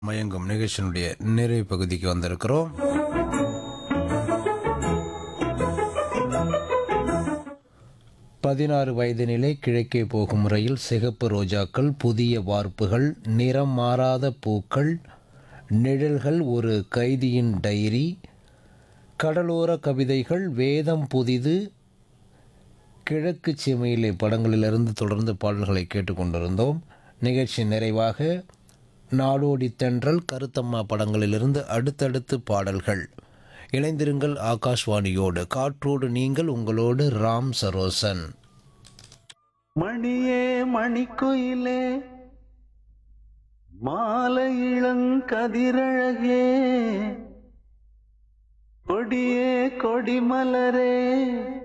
மயங்கும் நிகழ்ச்சியினுடைய நிறைவு பகுதிக்கு வந்திருக்கிறோம் பதினாறு வயதினிலே கிழக்கே போகும் முறையில் சிகப்பு ரோஜாக்கள் புதிய வார்ப்புகள் நிறம் மாறாத பூக்கள் நிழல்கள் ஒரு கைதியின் டைரி கடலோர கவிதைகள் வேதம் புதிது கிழக்கு சீமையிலே படங்களிலிருந்து தொடர்ந்து பாடல்களை கேட்டுக்கொண்டிருந்தோம் நிகழ்ச்சி நிறைவாக நாடோடி தென்றல் கருத்தம்மா படங்களிலிருந்து அடுத்தடுத்து பாடல்கள் இணைந்திருங்கள் ஆகாஷ்வாணியோடு காற்றோடு நீங்கள் உங்களோடு ராம் சரோசன் மணியே மணிக்குயிலே மாலை இளங்கதிரழகே கொடியே கொடிமலரே